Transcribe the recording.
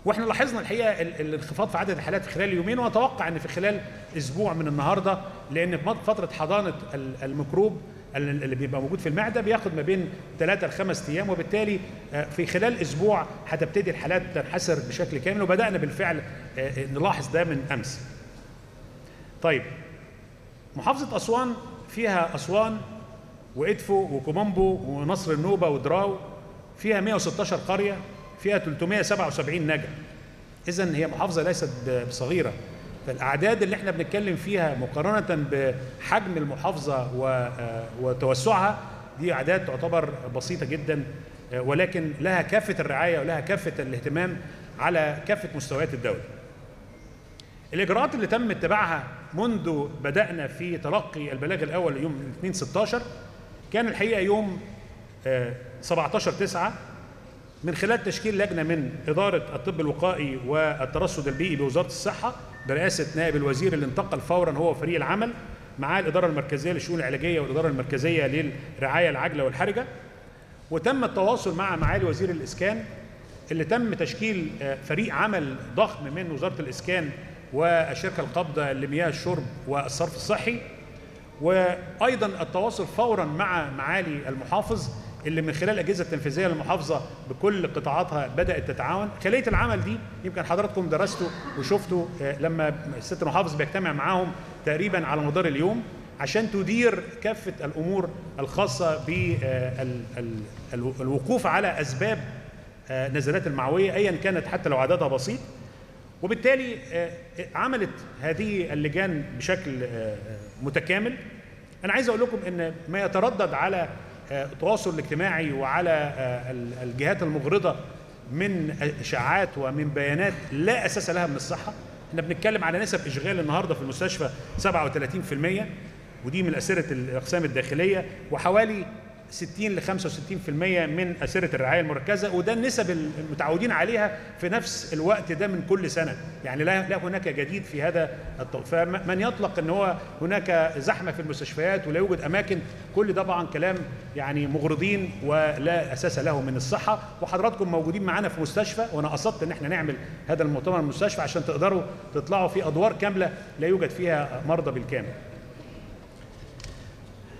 واحنا لاحظنا الحقيقه ال- الانخفاض في عدد الحالات في خلال يومين ونتوقع ان في خلال اسبوع من النهارده لان في فتره حضانه ال- الميكروب ال- اللي بيبقى موجود في المعده بياخد ما بين ثلاثة لخمس ايام وبالتالي آه، في خلال اسبوع هتبتدي الحالات تنحسر بشكل كامل وبدانا بالفعل آه، آه، نلاحظ ده من امس. طيب محافظه اسوان فيها اسوان وادفو وكومامبو ونصر النوبه ودراو فيها 116 قريه فيها 377 نجا اذا هي محافظه ليست ب- بصغيره فالاعداد اللي احنا بنتكلم فيها مقارنه بحجم المحافظه و- آه، وتوسعها دي اعداد تعتبر بسيطه جدا آه، ولكن لها كافه الرعايه ولها كافه الاهتمام على كافه مستويات الدوله الإجراءات اللي تم اتباعها منذ بدأنا في تلقي البلاغ الأول يوم 2 16 كان الحقيقة يوم آه، 17 9 من خلال تشكيل لجنة من إدارة الطب الوقائي والترصد البيئي بوزارة الصحة برئاسة نائب الوزير اللي انتقل فورا هو وفريق العمل مع الإدارة المركزية للشؤون العلاجية والإدارة المركزية للرعاية العاجلة والحرجة وتم التواصل مع معالي وزير الإسكان اللي تم تشكيل آه، فريق عمل ضخم من وزارة الإسكان والشركة القابضة لمياه الشرب والصرف الصحي وايضا التواصل فورا مع معالي المحافظ اللي من خلال الاجهزه التنفيذيه للمحافظه بكل قطاعاتها بدات تتعاون خليه العمل دي يمكن حضراتكم درستوا وشفتوا آه، لما الست المحافظ بيجتمع معاهم تقريبا على مدار اليوم عشان تدير كافه الامور الخاصه بالوقوف على اسباب آه، نزلات المعويه ايا كانت حتى لو عددها بسيط وبالتالي آه، عملت هذه اللجان بشكل آه، آه، متكامل انا عايز اقول لكم ان ما يتردد على آه، التواصل الاجتماعي وعلى آه، ال- الجهات المغرضه من اشاعات ومن بيانات لا اساس لها من الصحه احنا بنتكلم على نسب اشغال النهارده في المستشفى 37% ودي من اسره الاقسام الداخليه وحوالي 60 ل 65% من اسره الرعايه المركزه وده النسب المتعودين عليها في نفس الوقت ده من كل سنه يعني لا لا هناك جديد في هذا الطب فمن يطلق ان هو هناك زحمه في المستشفيات ولا يوجد اماكن كل ده طبعا كلام يعني مغرضين ولا اساس له من الصحه وحضراتكم موجودين معانا في مستشفى وانا قصدت ان احنا نعمل هذا المؤتمر المستشفى عشان تقدروا تطلعوا في ادوار كامله لا يوجد فيها مرضى بالكامل